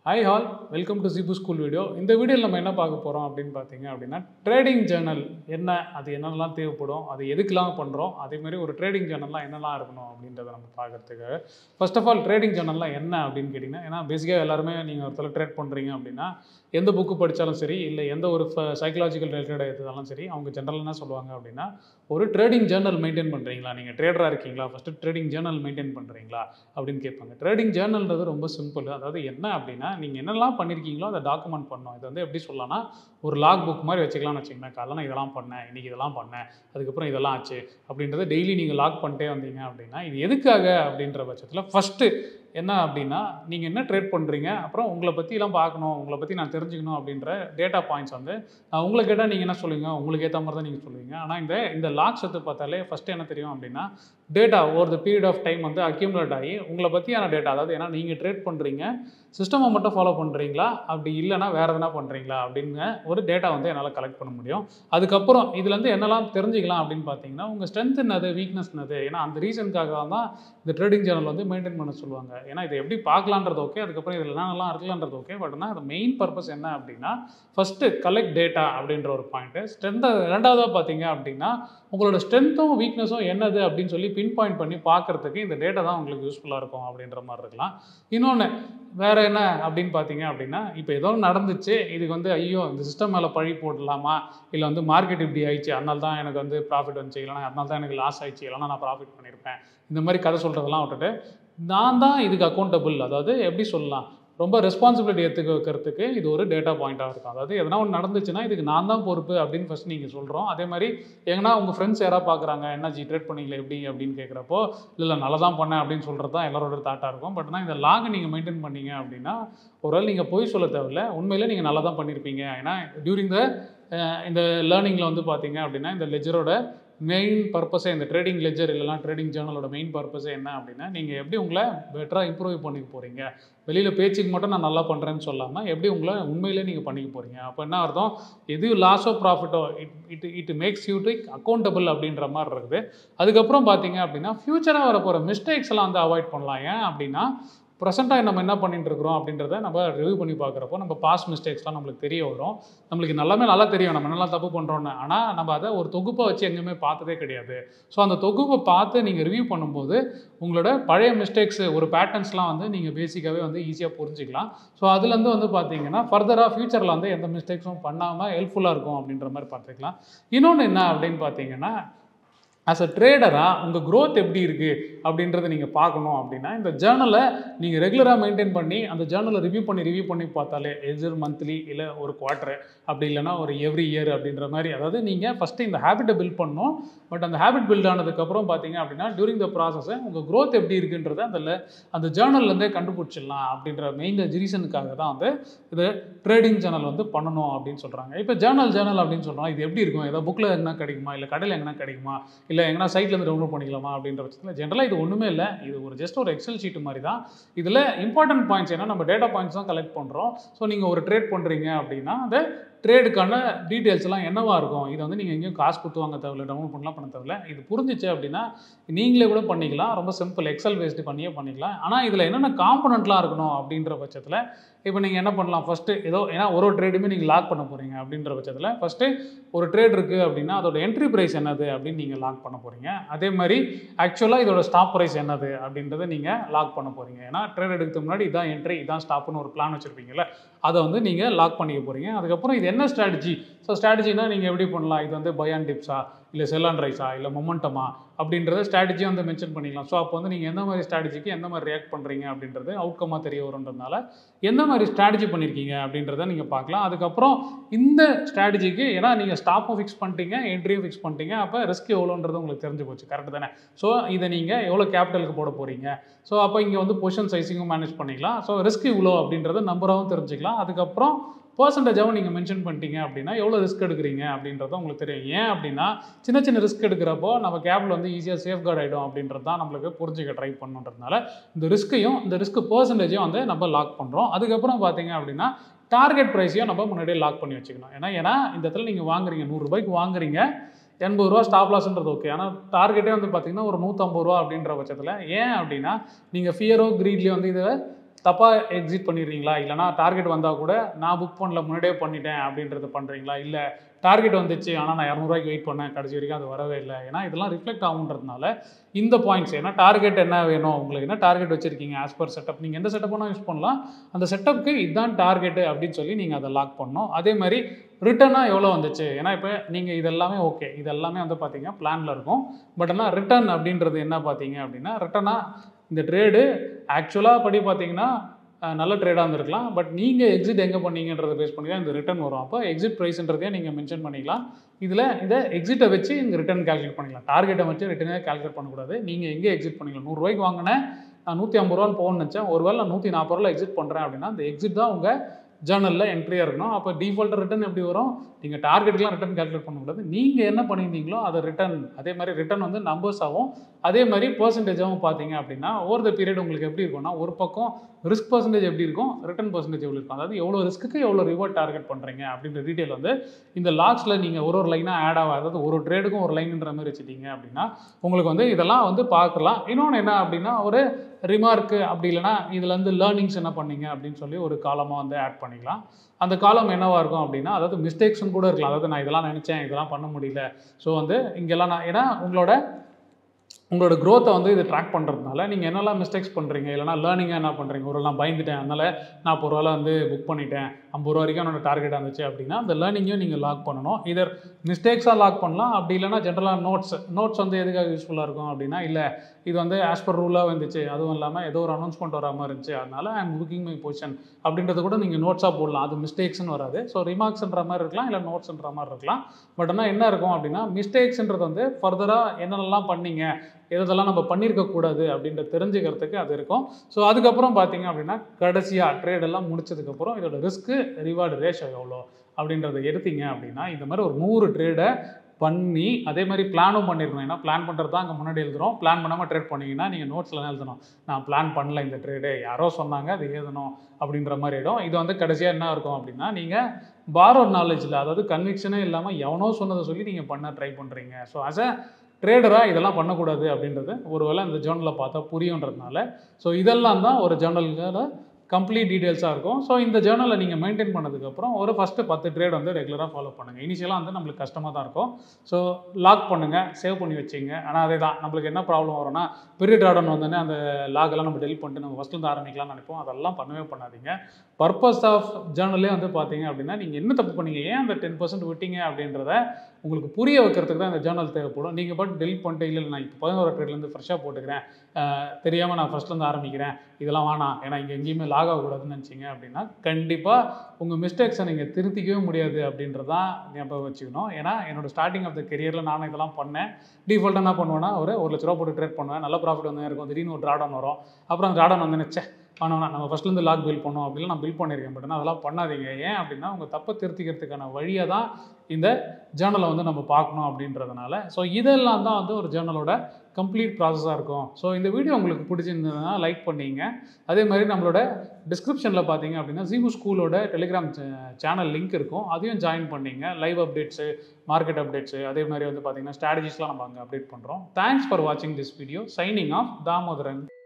hi all welcome to ஜிபு school video இந்த வீடியோவில் நம்ம என்ன பார்க்க போகிறோம் அப்படின்னு பார்த்தீங்க அப்படின்னா ட்ரேடிங் ஜேர்னல் என்ன அது என்னெல்லாம் தேவைப்படும் அது எதுக்கெல்லாம் பண்ணுறோம் அதே மாதிரி ஒரு ட்ரேடிங் ஜேர்னல்லாம் என்னெல்லாம் இருக்கணும் அப்படின்றத நம்ம பார்க்கறதுக்கு ஃபர்ஸ்ட் ஆஃப் ஆல் ட்ரேடிங் ஜேர்னல்லாம் என்ன அப்படின்னு கேட்டிங்கன்னா ஏன்னா பேசிக்காக எல்லாருமே நீங்கள் ஒருத்தர் ட்ரேட் பண்ணுறீங்க அப்படின்னா எந்த புக்கு படித்தாலும் சரி இல்லை எந்த ஒரு சைக்கலாஜிக்கல் ரிலேட்டட் எடுத்தாலும் சரி அவங்க ஜென்ரல் என்ன சொல்லுவாங்க அப்படின்னா ஒரு ட்ரேடிங் ஜேர்னல் மெயின்டைன் பண்ணுறீங்களா நீங்கள் ட்ரேடராக இருக்கீங்களா ஃபஸ்ட்டு ட்ரேடிங் ஜேர்னல் மெயின்டைன் பண்ணுறீங்களா அப்படின்னு கேட்பாங்க ட்ரேடிங் ஜேர்னல்ன்றது ரொம்ப சிம்பிள் அதாவது என்ன அப்படின்னா நீங்கள் என்னெல்லாம் பண்ணியிருக்கீங்களோ அதை டாக்குமெண்ட் பண்ணணும் இது வந்து எப்படி சொல்லலாம்னா ஒரு லாக் புக் மாதிரி வச்சுக்கலாம்னு வச்சுக்கோங்களேன் காலைல நான் இதெல்லாம் பண்ணேன் இன்றைக்கி இதெல்லாம் பண்ணேன் அதுக்கப்புறம் இதெல்லாம் ஆச்சு அப்படின்றத டெய்லி நீங்கள் லாக் பண்ணிட்டே வந்தீங்க அப்படின்னா இது எதுக்காக அப்படின்ற பட்சத்தில் ஃபஸ்ட்டு என்ன அப்படின்னா நீங்கள் என்ன ட்ரேட் பண்ணுறீங்க அப்புறம் உங்களை பற்றிலாம் பார்க்கணும் உங்களை பற்றி நான் தெரிஞ்சுக்கணும் அப்படின்ற டேட்டா பாயிண்ட்ஸ் வந்து நான் உங்களை கேட்டால் நீங்கள் என்ன சொல்லுவீங்க உங்களுக்கு ஏற்ற மாதிரி தான் நீங்கள் சொல்லுவீங்க ஆனால் இந்த இந்த லாக்ஸ் எடுத்து பார்த்தாலே ஃபஸ்ட்டு என்ன தெரியும் அப்படின்னா data over the period of time வந்து அக்யூமுலேட் ஆகி உங்களை பற்றியான டேட்டா அதாவது ஏன்னா நீங்கள் ட்ரேட் பண்ணுறீங்க சிஸ்டமை மட்டும் ஃபாலோ பண்ணுறீங்களா அப்படி இல்லைனா வேறு எதனா பண்ணுறீங்களா அப்படின்னு ஒரு டேட்டா வந்து என்னால் கலெக்ட் பண்ண முடியும் அதுக்கப்புறம் இதுலேருந்து என்னெல்லாம் தெரிஞ்சுக்கலாம் அப்படின்னு பார்த்தீங்கன்னா உங்கள் ஸ்ட்ரென்த் என்னது வீக்னஸ் என்னது ஏன்னா அந்த ரீசனுக்காக தான் இந்த ட்ரேடிங் சேனல் வந்து மெயின்டைன் பண்ண சொல்லுவாங்க ஏன்னா இதை எப்படி பார்க்கலான்றது ஓகே அதுக்கப்புறம் இதில் என்னெல்லாம் இருக்கலான்றது ஓகே பட் ஆனால் அது மெயின் பர்பஸ் என்ன அப்படின்னா ஃபஸ்ட்டு கலெக்ட் டேட்டா அப்படின்ற ஒரு பாயிண்ட்டு ஸ்ட்ரென்த்தை ரெண்டாவதாக பார்த்தீங்க அப்படின்னா உங்களோட ஸ்ட்ரென்த்தும் வீக்னஸும் என்னது அப்படின்னு சொல்லி பின் பாயிண்ட் பண்ணி பார்க்குறதுக்கு இந்த டேட்டா தான் உங்களுக்கு யூஸ்ஃபுல்லாக இருக்கும் அப்படின்ற மாதிரி இருக்கலாம் இன்னொன்று வேறு என்ன அப்படின்னு பார்த்தீங்க அப்படின்னா இப்போ ஏதோ நடந்துச்சு இதுக்கு வந்து ஐயோ இந்த சிஸ்டம் மேலே பழி போடலாமா இல்லை வந்து மார்க்கெட் இப்படி ஆயிடுச்சு அதனால தான் எனக்கு வந்து ப்ராஃபிட் வந்துச்சு இல்லைனா அதனால தான் எனக்கு லாஸ் ஆயிடுச்சு இல்லைனா நான் ப்ராஃபிட் பண்ணியிருப்பேன் இந்த மாதிரி கதை சொல்கிறதெல்லாம் விட்டுட்டு நான் தான் இதுக்கு அக்கௌண்டபிள் அதாவது எப்படி சொல்லலாம் ரொம்ப ரெஸ்பான்சிபிலிட்டி எடுத்துக்க வைக்கிறதுக்கு இது ஒரு டேட்டா பாயிண்ட்டாக இருக்கும் அதாவது எதனா ஒன்று நடந்துச்சுன்னா இதுக்கு நான் தான் பொறுப்பு அப்படின்னு ஃபஸ்ட் நீங்கள் சொல்கிறோம் அதே மாதிரி எங்கன்னா உங்கள் ஃப்ரெண்ட்ஸ் யாராவது பார்க்குறாங்க என்ன ஜி ட்ரேட் பண்ணீங்களே எப்படி அப்படின்னு கேட்குறப்போ இல்லை நல்லா தான் பண்ணேன் அப்படின்னு சொல்கிறது தான் எல்லாரோட தாட்டாக இருக்கும் பட் ஆனால் இந்த லாகை நீங்கள் மெயின்டைன் பண்ணீங்க அப்படின்னா ஒரு நீங்கள் போய் சொல்ல தேவையில்ல உண்மையிலே நீங்கள் நல்லா தான் பண்ணியிருப்பீங்க ஏன்னா டியூரிங் த இந்த லேர்னிங்கில் வந்து பார்த்தீங்க அப்படின்னா இந்த லெஜரோட மெயின் பர்பஸே இந்த ட்ரேடிங் லெஜர் இல்லைனா ட்ரேடிங் ஜேர்னலோட மெயின் பர்பஸே என்ன அப்படின்னா நீங்கள் எப்படி உங்களை பெட்டராக இம்ப்ரூவ் பண்ணிக்க போகிறீங்க வெளியில் பேச்சுக்கு மட்டும் நான் நல்லா பண்ணுறேன்னு சொல்லாமல் எப்படி உங்களை உண்மையிலே நீங்கள் பண்ணிக்க போகிறீங்க அப்போ என்ன அர்த்தம் எது லாஸோ ப்ராஃபிட்டோ it it it makes you to accountable அப்படின்ற மாதிரி இருக்குது அதுக்கப்புறம் பார்த்தீங்க அப்படின்னா ஃப்யூச்சராக வரப்போகிற மிஸ்டேக்ஸ் எல்லாம் வந்து அவாய்ட் பண்ணலாம் ஏன் அப்படின்னா ப்ரெசென்ட்டாக நம்ம என்ன பண்ணிட்டு இருக்கிறோம் அப்படின்றத நம்ம ரிவ்யூ பண்ணி பார்க்குறப்போ நம்ம பாஸ்ட் மிஸ்டேக்ஸ்லாம் நம்மளுக்கு தெரிய வரும் நம்மளுக்கு நல்லாமே நல்லா தெரியும் நம்ம என்னெல்லாம் தப்பு பண்ணுறோன்னு ஆனால் நம்ம அதை ஒரு தொகுப்பை வச்சு எங்கேயுமே பார்த்ததே கிடையாது ஸோ அந்த தொகுப்பை பார்த்து நீங்கள் ரிவ்யூ பண்ணும்போது உங்களோட பழைய மிஸ்டேக்ஸ் ஒரு பேட்டர்ன்ஸ்லாம் வந்து நீங்கள் பேசிக்காகவே வந்து ஈஸியாக புரிஞ்சிக்கலாம் ஸோ அதுலேருந்து வந்து பார்த்தீங்கன்னா ஃபர்தராக ஃப்யூச்சரில் வந்து எந்த மிஸ்டேக்ஸும் பண்ணாமல் ஹெல்ப்ஃபுல்லாக இருக்கும் அப்படின்ற மாதிரி பார்த்துக்கலாம் இன்னொன்று என்ன அப்படின்னு பார்த்தீங்கன்னா ஆஸ் அ ட்ரேடராக உங்கள் க்ரோத் எப்படி இருக்குது அப்படின்றத நீங்கள் பார்க்கணும் அப்படின்னா இந்த ஜேர்னலை நீங்கள் ரெகுலராக மெயின்டைன் பண்ணி அந்த ஜேர்னலை ரிவ்யூ பண்ணி ரிவ்யூ பண்ணி பார்த்தாலே எதிர் மந்த்லி இல்லை ஒரு குவார்ட்டர் அப்படி இல்லைனா ஒரு எவ்ரி இயர் அப்படின்ற மாதிரி அதாவது நீங்கள் ஃபஸ்ட்டு இந்த ஹேபிட்டை பில்ட் பண்ணணும் பட் அந்த ஹேபிட் பில்ட் ஆனதுக்கப்புறம் பார்த்தீங்க அப்படின்னா டியூரிங் த ப்ராசஸை உங்கள் க்ரோத் எப்படி இருக்குன்றத அதில் அந்த ஜேர்னல்லேருந்தே கண்டுபிடிச்சிடலாம் அப்படின்ற மெயின் ரீசனுக்காக தான் வந்து இது ட்ரேடிங் சேனல் வந்து பண்ணணும் அப்படின்னு சொல்கிறாங்க இப்போ ஜேர்னல் ஜேர்னல் அப்படின்னு சொல்கிறோம் இது எப்படி இருக்கும் ஏதாவது புக்கில் எங்கன்னா கிடைக்குமா இல்லை கடையில் எங்கன்னா கிடைக்குமா இல்லை எங்கன்னா சைட்லேருந்து டவுன்லோட் பண்ணிக்கலாமா அப்படின்ற பட்சத்தில் ஜென்ரலாக இது ஒன்றுமே இல்லை இது ஒரு ஜஸ்ட் ஒரு எக்ஸல் ஷீட் மாதிரி தான் இதில் இம்பார்ட்டன்ட் பாயிண்ட்ஸ் ஏன்னா நம்ம டேட்டா பாயிண்ட்ஸ் தான் கலெக்ட் பண்ணுறோம் ஸோ நீங்கள் ஒரு ட்ரேட் பண்ணுறீங்க அப்படின்னா அந்த ட்ரேடுக்கான டீட்டெயில்ஸ் எல்லாம் என்னவா இருக்கும் இதை வந்து நீங்கள் எங்கேயும் காசு கொடுத்து வாங்க தேவையில்ல டவுன்லோட் பண்ணலாம் பண்ண தேவையில்ல இது புரிஞ்சிச்சு அப்படின்னா நீங்களே கூட பண்ணிக்கலாம் ரொம்ப சிம்பிள் எக்ஸல் பேஸ்டு பண்ணியே பண்ணிக்கலாம் ஆனால் இதில் என்னென்ன காம்பனண்ட்லாம் இருக்கணும் அப்படின்ற பட்சத்தில் இப்போ நீங்கள் என்ன பண்ணலாம் ஃபஸ்ட்டு ஏதோ ஏன்னா ஒரு ஒரு ட்ரேடுமே நீங்கள் லாக் பண்ண போகிறீங்க அப்படின்ற பட்சத்தில் ஃபஸ்ட்டு ஒரு ட்ரேட் இருக்குது அப்படின்னா அதோட என்ட்ரி ப்ரைஸ் என்னது அப்படின்னு நீங்கள் லாக் பண்ண போகிறீங்க அதே மாதிரி ஆக்சுவலாக இதோட ஸ்டாப் ப்ரைஸ் என்னது அப்படின்றத நீங்கள் லாக் பண்ண போகிறீங்க ஏன்னா ட்ரேட் எடுக்கிறதுக்கு முன்னாடி இதான் என்ட்ரி இதான் ஸ்டாப்னு ஒரு பிளான் வச்சுருப்பீங்கல்ல அதை வந்து நீங்கள் லாக் பண்ணிக்க போகிறீங்க அதுக்கப்புறம் இது என்ன ஸ்ட்ராட்டஜி ஸோ ஸ்ட்ராட்டஜினா நீங்கள் எப்படி பண்ணலாம் இது வந்து பயான் டிப்ஸா இல்லை செல் அண்ட் ரைஸா இல்லை மொமெண்டமா அப்படின்றத ஸ்ட்ராட்டஜி வந்து மென்ஷன் பண்ணிக்கலாம் ஸோ அப்போ வந்து நீங்கள் எந்த மாதிரி ஸ்ட்ராட்டஜிக்கு எந்த மாதிரி ரியாக்ட் பண்ணுறீங்க அப்படின்றது அவுட்கமாக தெரிய வருன்றதுனால எந்த மாதிரி ஸ்ட்ராட்டஜி பண்ணியிருக்கீங்க அப்படின்றத நீங்கள் பார்க்கலாம் அதுக்கப்புறம் இந்த ஸ்ட்ராட்டஜிக்கு ஏன்னா நீங்கள் ஸ்டாப்பும் ஃபிக்ஸ் பண்ணிட்டீங்க என்ட்ரியும் ஃபிக்ஸ் பண்ணிட்டீங்க அப்போ ரிஸ்க் எவ்வளோன்றது உங்களுக்கு தெரிஞ்சு போச்சு கரெக்டு தானே ஸோ இதை நீங்கள் எவ்வளோ கேபிட்டலுக்கு போட போகிறீங்க ஸோ அப்போ இங்கே வந்து பொசிஷன் சைஸிங்கும் மேனேஜ் பண்ணிக்கலாம் ஸோ ரிஸ்க் இவ்வளோ அப்படின்றத நம்பராகவும் தெரிஞ்சுக்கலாம் அதுக்கப்புறம் பர்சன்டேஜாகவும் நீங்கள் மென்ஷன் பண்ணிட்டீங்க அப்படின்னா எவ்வளோ ரிஸ்க் எடுக்கிறீங்க அப்படின்றது உங்களுக்கு தெரியும் ஏன் அப்படின்னா சின்ன சின்ன ரிஸ்க் எடுக்கிறப்போ நம்ம கேபிள் வந்து ஈஸியாக சேஃப்கார்ட் ஆகிடும் அப்படின்றது தான் நம்மளுக்கு புரிஞ்சுக்க ட்ரை பண்ணுன்றதுனால இந்த ரிஸ்க்கையும் இந்த ரிஸ்க் பர்சன்டேஜையும் வந்து நம்ம லாக் பண்ணுறோம் அதுக்கப்புறம் பார்த்தீங்க அப்படின்னா டார்கெட் ப்ரைஸையும் நம்ம முன்னாடியே லாக் பண்ணி வச்சுக்கணும் ஏன்னா ஏன்னா இந்த இடத்துல நீங்கள் வாங்குறீங்க நூறுரூபாய்க்கு வாங்குறீங்க எண்பது ரூபா ஸ்டாப் லாஸ்ன்றது ஓகே ஆனால் டார்கெட்டே வந்து பார்த்தீங்கன்னா ஒரு நூற்றம்பது ரூபா அப்படின்ற பட்சத்தில் ஏன் அப்படின்னா நீங்கள் ஃபியரோ க்ரீட்லேயோ வந்து இதை தப்பாக எக்ஸிட் பண்ணிடுறீங்களா இல்லைனா டார்கெட் வந்தால் கூட நான் புக் பண்ணல முன்னாடியே பண்ணிட்டேன் அப்படின்றத பண்ணுறீங்களா இல்லை டார்கெட் வந்துச்சு ஆனால் நான் இரநூறுவாய்க்கு வெயிட் பண்ணேன் கடைசி வரைக்கும் அது வரவே இல்லை ஏன்னா இதெல்லாம் ரிஃப்ளெக்ட் ஆகுன்றதுனால இந்த பாயிண்ட்ஸ் ஏன்னா டார்கெட் என்ன வேணும் உங்களுக்கு என்ன டார்கெட் வச்சிருக்கீங்க ஆஸ் பர் செட்டப் நீங்கள் எந்த செட்டப் வேணால் யூஸ் பண்ணலாம் அந்த செட்டப்புக்கு இதுதான் டார்கெட்டு அப்படின்னு சொல்லி நீங்கள் அதை லாக் பண்ணணும் அதே மாதிரி ரிட்டர்னாக எவ்வளோ வந்துச்சு ஏன்னா இப்போ நீங்கள் இதெல்லாமே ஓகே இதெல்லாமே வந்து பார்த்தீங்க பிளானில் இருக்கும் பட் ஆனால் ரிட்டர்ன் அப்படின்றது என்ன பார்த்தீங்க அப்படின்னா ரிட்டர்னாக இந்த ட்ரேடு ஆக்சுவலாக படி பார்த்தீங்கன்னா அஹ், நல்ல ட்ரேடாக இருந்திருக்கலாம் பட் நீங்கள் எக்ஸிட் எங்கே பண்ணீங்கன்றதை பேஸ் பண்ணி தான் இந்த ரிட்டர்ன் வரும் அப்போ எக்ஸிட் ப்ரைஸ்ன்றதையே நீங்கள் மென்ஷன் பண்ணிக்கலாம் இதில் இதை எக்ஸிட்டை வச்சு இங்கே ரிட்டர்ன் கால்குலேட் பண்ணிக்கலாம் டார்கெட்டை வச்சு ரிட்டர்னே கால்குலேட் பண்ணக்கூடாது நீங்கள் எங்கே எக்ஸிட் பண்ணிக்கலாம் நூறுரூவாய்க்கு வாங்கினேன் நான் நூற்றி ஐம்பது ரூபான்னு போகணும்னு நினச்சேன் ஒருவேளை நான் நூற்றி நாற்பது ரூபாயில் எக்ஸிட் பண்ணுறேன் அப்படின்னா அந்த எக்ஸிட் தான் உங்கள் ஜேர்னலில் என்ட்ரியாக இருக்கணும் அப்போ டிஃபால்ட் ரிட்டர்ன் எப்படி வரும் நீங்கள் டார்கெட்டுக்குலாம் ரிட்டர்ன் கால்குலேட் பண்ணக்கூடாது நீங்கள் என்ன பண்ணியிருந்தீங்களோ அதை ரிட்டர்ன் அதே மாதிரி ரிட்டர்ன் வந்து நம்பர்ஸ் ஆகும் அதே மாதிரி பர்சன்டேஜாகவும் பார்த்தீங்க அப்படின்னா ஓவர் த பீரியட் உங்களுக்கு எப்படி இருக்கும்னா ஒரு பக்கம் ரிஸ்க் பர்சன்டேஜ் எப்படி இருக்கும் ரிட்டர்ன் பர்சன்டேஜ் எவ்வளோ இருக்கும் அதாவது எவ்வளோ ரிஸ்க்கு எவ்வளோ ரிவார்ட் டார்கெட் பண்ணுறீங்க அப்படின்ற டீட்டெயில் வந்து இந்த லாக்ஸில் நீங்கள் ஒரு ஒரு லைனாக ஆட் ஆகும் அதாவது ஒரு ட்ரேடுக்கும் ஒரு லைன்ன்ற மாதிரி வச்சுட்டீங்க அப்படின்னா உங்களுக்கு வந்து இதெல்லாம் வந்து பார்க்கலாம் இன்னொன்று என்ன அப்படின்னா ஒரு ரிமார்க்கு அப்படி இல்லைன்னா இதில் வந்து லேர்னிங்ஸ் என்ன பண்ணீங்க அப்படின்னு சொல்லி ஒரு காலமாக வந்து ஆட் பண்ணிக்கலாம் அந்த காலம் என்னவா இருக்கும் அப்படின்னா அதாவது மிஸ்டேக்ஸ்னு கூட இருக்கலாம் அதாவது நான் இதெல்லாம் நினச்சேன் இதெல்லாம் பண்ண முடியல ஸோ வந்து இங்கெல்லாம் நான் ஏன்னா உங்களோட உங்களோட க்ரோத்தை வந்து இது ட்ராக் பண்ணுறதுனால நீங்கள் என்னெல்லாம் மிஸ்டேக்ஸ் பண்ணுறீங்க இல்லைனா லேர்னிங்காக என்ன பண்ணுறீங்க ஒரு நான் பயந்துட்டேன் அதனால் நாற்பது ரூபாவில் வந்து புக் பண்ணிட்டேன் ஐம்பது ரூபா வரைக்கும் என்னோட டார்கெட் இருந்துச்சு அப்படின்னா அந்த லேர்னிங்கையும் நீங்கள் லாக் பண்ணணும் இதர் மிஸ்டேக்ஸாக லாக் பண்ணலாம் அப்படி இல்லைனா ஜென்ரலாக நோட்ஸ் நோட்ஸ் வந்து எதுக்காக யூஸ்ஃபுல்லாக இருக்கும் அப்படின்னா இல்லை இது வந்து ஆஸ் பர் ரூலாக வந்துச்சு அதுவும் இல்லாமல் ஏதோ ஒரு அனௌன்ஸ்மெண்ட் வர மாதிரி இருந்துச்சு அதனால I am booking my position அப்படின்றது கூட நீங்கள் நோட்ஸாக போடலாம் அது மிஸ்டேக்ஸ்னு வராது ஸோ ரிமார்க்ஸ்ன்ற மாதிரி இருக்கலாம் இல்லை நோட்ஸ்ன்ற மாதிரி இருக்கலாம் பட் ஆனால் என்ன இருக்கும் அப்படின்னா மிஸ்டேக்ஸ்ன்றது வந்து ஃபர்தராக என்னென்னலாம் பண்ணீங்க எதெல்லாம் நம்ம பண்ணியிருக்க கூடாது அப்படின்ற தெரிஞ்சுக்கிறதுக்கு அது இருக்கும் ஸோ அதுக்கப்புறம் பார்த்தீங்க அப்படின்னா கடைசியாக ட்ரேடெல்லாம் முடிச்சதுக்கப்புறம் இதோட ரிஸ்க்கு ரிவார்டு ரேஷோ எவ்வளோ அப்படின்றத எடுத்தீங்க அப்படின்னா இந்த மாதிரி ஒரு நூறு ட்ரேடை பண்ணி அதே மாதிரி பிளானும் பண்ணியிருக்கணும் ஏன்னா பிளான் பண்ணுறது தான் அங்கே முன்னாடி எழுதுறோம் பிளான் பண்ணாமல் ட்ரேட் பண்ணீங்கன்னா நீங்கள் நோட்ஸில் எழுதணும் நான் பிளான் பண்ணல இந்த ட்ரேடு யாரோ சொன்னாங்க அது எழுதணும் அப்படின்ற மாதிரி இடம் இது வந்து கடைசியாக என்ன இருக்கும் அப்படின்னா நீங்கள் பாரோ நாலேஜில் அதாவது கன்விக்ஷனே இல்லாமல் எவனோ சொன்னதை சொல்லி நீங்கள் பண்ண ட்ரை பண்ணுறீங்க ஸோ அஸ் அ ட்ரேடராக இதெல்லாம் பண்ணக்கூடாது அப்படின்றது ஒருவேளை இந்த ஜேர்னலில் பார்த்தா புரியுன்றதுனால ஸோ இதெல்லாம் தான் ஒரு ஜேர்னலில் கம்ப்ளீட் டீட்டெயில்ஸாக இருக்கும் ஸோ இந்த ஜேர்னலை நீங்கள் மெயின்டைன் பண்ணதுக்கப்புறம் ஒரு ஃபஸ்ட்டு பத்து ட்ரேட் வந்து ரெகுலராக ஃபாலோ பண்ணுங்கள் இனிஷியலாக வந்து நம்மளுக்கு கஷ்டமாக தான் இருக்கும் ஸோ லாக் பண்ணுங்கள் சேவ் பண்ணி வச்சிங்க ஆனால் அதே தான் நம்மளுக்கு என்ன ப்ராப்ளம் வரும்னா பெரிய ட்ராடன் வந்தோடனே அந்த லாக் எல்லாம் நம்ம டெலிட் பண்ணிட்டு நம்ம ஃபஸ்ட்லேருந்து ஆரம்பிக்கலாம்னு நினைப்போம் அதெல்லாம் பண்ணவே பண்ணாதீங்க பர்பஸ் ஆஃப் ஜேர்னலே வந்து பார்த்தீங்க அப்படின்னா நீங்கள் என்ன தப்பு பண்ணீங்க ஏன் அந்த டென் பர்சன்ட் விட்டீங்க அப்படின்றத உங்களுக்கு புரிய வைக்கிறதுக்கு தான் இந்த ஜேர்னல் தேவைப்படும் நீங்கள் பாட்டு டெலிட் பண்ணிட்டு இல்லை இல்லை, நான் இப்போ பதினோரு ட்ரேட்லேருந்து ஃப்ரெஷ்ஷாக போட்டுக்கிறேன் தெரியாமல் நான் ஃபஸ்ட்லேருந்து ஆரம்பிக்கிறேன் இதெல்லாம் வேணாம் ஏன்னா இங்கே எங்கேயுமே லாக் ஆகக்கூடாதுன்னு நினச்சிங்க அப்படின்னா கண்டிப்பாக உங்கள் மிஸ்டேக்ஸை நீங்கள் திருத்திக்கவே முடியாது அப்படின்றதான் ஞாபகம் வச்சுக்கணும் ஏன்னா என்னோட ஸ்டார்டிங் ஆஃப் த கெரியரில் நானும் இதெல்லாம் பண்ணேன் டிஃபால்ட்டாக என்ன பண்ணுவேன்னா ஒரு ஒரு லட்ச ரூபா போட்டு ட்ரேட் பண்ணுவேன் நல்ல ப்ராஃபிட் வந்து இருக்கும் திடீர்னு ஒரு ட்ராடன் வரும் அப்புறம் அந்த ட்ராடன் வந்து நினச்சேன் வேணாம் வேணாம், நம்ம ஃபஸ்ட்லேருந்து லாக் பில் பண்ணோம் அப்படிலாம் நான் பில் பண்ணியிருக்கேன் பட் ஆனால் அதெல்லாம் பண்ணாதீங்க ஏன் அப்படின்னா உங்கள் தப்பை திருத்திக்கிறதுக்கான வழியை தான் இந்த ஜேர்னலை வந்து நம்ம பார்க்கணும் அப்படின்றதுனால ஸோ இதெல்லாம் தான் வந்து ஒரு ஜேர்னலோட கம்ப்ளீட் ப்ராசஸாக இருக்கும் ஸோ இந்த வீடியோ உங்களுக்கு பிடிச்சிருந்ததுன்னா லைக் பண்ணீங்க அதே மாதிரி நம்மளோட டிஸ்கிரிப்ஷனில் பார்த்தீங்க அப்படின்னா ஜீபு ஸ்கூலோட டெலிகிராம் சேனல் லிங்க் இருக்கும் அதையும் ஜாயின் பண்ணீங்க லைவ் அப்டேட்ஸு மார்க்கெட் அப்டேட்ஸு அதே மாதிரி வந்து பார்த்தீங்கன்னா ஸ்ட்ராட்டஜிஸ்லாம் நம்ம அங்கே அப்டேட் பண்ணுறோம் தேங்க்ஸ் ஃபார் வாட்சிங் this video signing off Damodaran